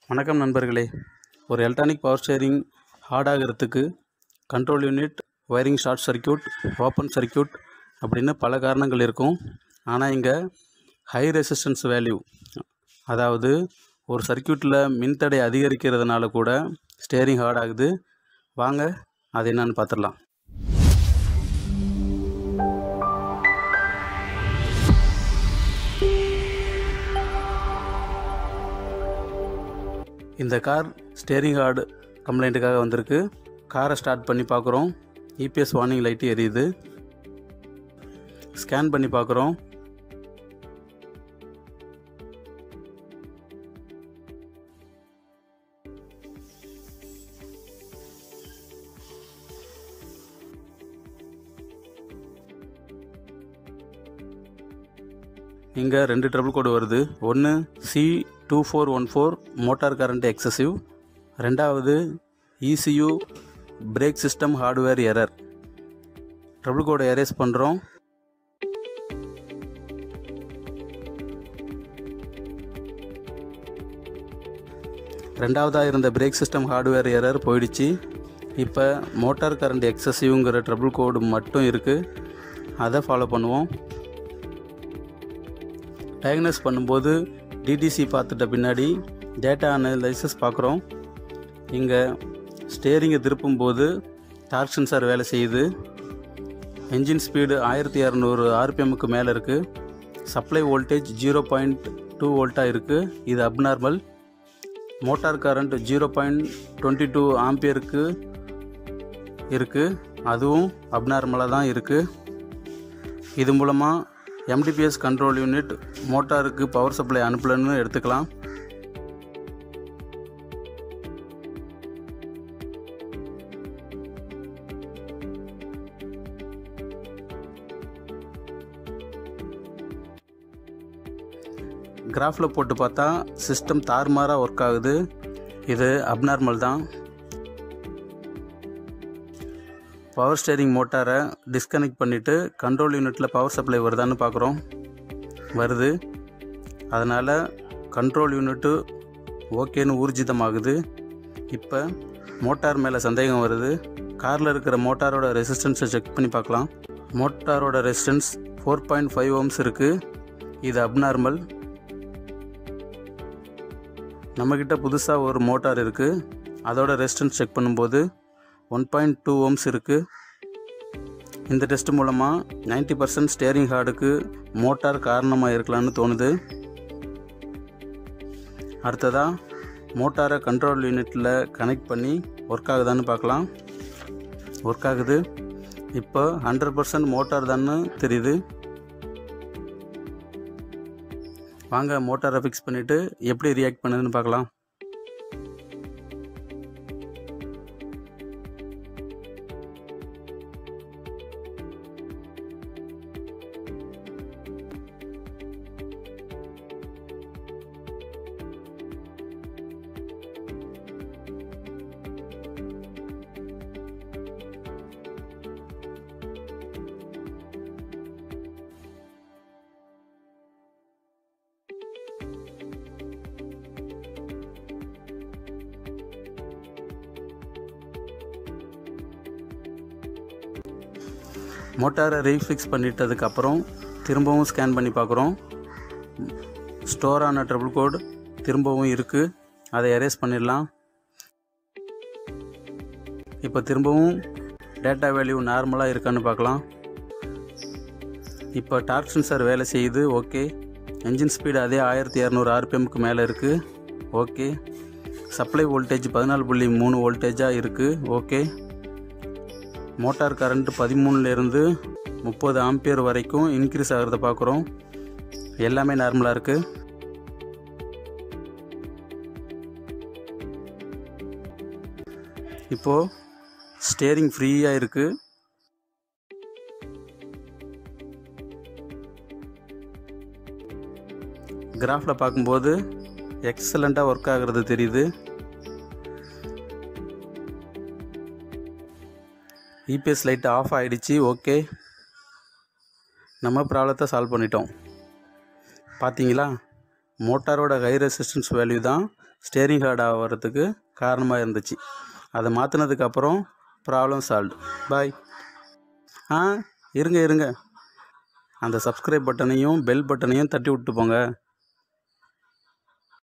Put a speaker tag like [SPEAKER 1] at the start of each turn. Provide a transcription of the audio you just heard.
[SPEAKER 1] வணக்கம் நண்பர்களே ஒரு எலக்ட்ரானிக் பவர் ஸ்டேரிங் ஹார்ட் ஆகிறதுக்கு control unit wiring short circuit open circuit அப்படின்னு பல காரணங்கள் இருக்கும் ஆனால் இங்கே ஹை ரெசிஸ்டன்ஸ் வேல்யூ அதாவது ஒரு சர்க்யூட்டில் மின்தடை அதிகரிக்கிறதுனால கூட ஸ்டேரிங் ஹார்ட் ஆகுது வாங்க அது என்னன்னு பார்த்துடலாம் இந்த கார் ஸ்டேரிங் ஹார்டு கம்ப்ளைண்ட்டுக்காக வந்திருக்கு காரை ஸ்டார்ட் பண்ணி பார்க்குறோம் இபிஎஸ் வார்னிங் லைட்டு எரியுது ஸ்கேன் பண்ணி பார்க்குறோம் இங்கே ரெண்டு ட்ரபிள் கோடு வருது ஒன்று C two four one four motor current excessive ரெண்டாவது E C U brake system hardware error trouble கோடை எரேஸ் பண்ணுறோம் ரெண்டாவதாக இருந்த பிரேக் சிஸ்டம் ஹார்ட்வேர் எரர் போயிடுச்சு இப்போ மோட்டார் கரண்ட் எக்ஸசிவ்ங்கிற ட்ரபிள் கோடு மட்டும் இருக்குது அதை ஃபாலோ பண்ணுவோம் டயக்னோஸ் பண்ணும்போது டிடிசி பார்த்துட்ட பின்னாடி டேட்டா அனலைசஸ் பார்க்குறோம் இங்கே ஸ்டேரிங்கை திருப்பும்போது டார்க் சென்சார் வேலை செய்யுது என்ஜின் ஸ்பீடு ஆயிரத்தி இரநூறு ஆர்பிஎம்முக்கு மேலே இருக்குது supply voltage zero point two வோல்ட்டாக இருக்குது இது abnormal motor current zero point twenty two ஆம்பியருக்கு இருக்குது அதுவும் அப்நார்மலாக தான் இருக்குது இது மூலமாக எம்டிபிஎஸ் கண்ட்ரோல் யூனிட் மோட்டாருக்கு பவர் சப்ளை அனுப்பலன்னு எடுத்துக்கலாம் கிராஃபில் போட்டு பார்த்தா சிஸ்டம் தாறுமாறாக ஒர்க் ஆகுது இது அப்நார்மல் தான் பவர் ஸ்டேரிங் மோட்டாரை டிஸ்கனெக்ட் பண்ணிவிட்டு கண்ட்ரோல் யூனிட்டில் பவர் சப்ளை வருதான்னு பார்க்குறோம் வருது அதனால் கண்ட்ரோல் யூனிட்டு ஓகேன்னு ஊர்ஜிதமாகுது இப்போ மோட்டார் மேலே சந்தேகம் வருது காரில் இருக்கிற மோட்டாரோட ரெசிஸ்டன்ஸை செக் பண்ணி பார்க்கலாம் மோட்டாரோட resistance four point five ohms இருக்குது இது அப்நார்மல் நம்மக்கிட்ட புதுசாக ஒரு மோட்டார் இருக்குது அதோட ரெசிஸ்டன்ஸ் செக் பண்ணும்போது ஒன் பாயிண்ட் டூ ஓம்ஸ் இருக்குது இந்த டெஸ்ட் மூலமாக நைன்ட்டி பர்சன்ட் ஸ்டேரிங் ஹார்டுக்கு மோட்டார் காரணமாக இருக்கலாம்னு தோணுது அடுத்ததாக மோட்டாரை கண்ட்ரோல் யூனிட்டில் கனெக்ட் பண்ணி ஒர்க் ஆகுதான்னு பார்க்கலாம் ஒர்க் ஆகுது இப்போ ஹண்ட்ரட் பர்சன்ட் மோட்டார் தான்னு தெரியுது வாங்க மோட்டாரை ஃபிக்ஸ் பண்ணிவிட்டு எப்படி ரியாக்ட் பண்ணுதுன்னு பார்க்கலாம் மோட்டாரை ரீஃபிக்ஸ் பண்ணிட்டதுக்கப்புறம் திரும்பவும் ஸ்கேன் பண்ணி பார்க்குறோம் ஸ்டோர் ஆன ட்ரபிள் கோட் திரும்பவும் இருக்குது அதை எரேஸ் பண்ணிடலாம் இப்போ திரும்பவும் டேட்டா வேல்யூ நார்மலாக இருக்கான்னு பார்க்கலாம் இப்போ டார்க் சென்சார் வேலை செய்யுது ஓகே என்ஜின் ஸ்பீடு அதே ஆயிரத்தி இரநூறு ஆர்பிஎம்க்கு மேலே இருக்குது ஓகே சப்ளை வோல்டேஜ் பதினாலு புள்ளி மூணு வோல்டேஜாக இருக்குது ஓகே மோட்டார் கரண்ட் பதிமூணுலேருந்து முப்பது ஆம்பியர் வரைக்கும் இன்க்ரீஸ் ஆகிறத பார்க்குறோம் எல்லாமே நார்மலாக இருக்குது இப்போது ஸ்டேரிங் ஃப்ரீயாக இருக்குது கிராஃபில் பார்க்கும்போது எக்ஸலண்ட்டாக ஒர்க் ஆகிறது தெரியுது இபிஎஸ் லைட் ஆஃப் ஆகிடுச்சு ஓகே நம்ம ப்ராப்ளத்தை சால்வ் பண்ணிட்டோம் பார்த்தீங்களா மோட்டாரோட ஹை ரெசிஸ்டன்ஸ் வேல்யூ தான் ஸ்டேரிங் ஹார்ட் ஆகிறதுக்கு காரணமாக இருந்துச்சு அதை மாற்றினதுக்கப்புறம் ப்ராப்ளம் சால்வ் பாய் ஆ இருங்க இருங்க அந்த சப்ஸ்கிரைப் பட்டனையும் பெல் பட்டனையும் தட்டி விட்டு போங்க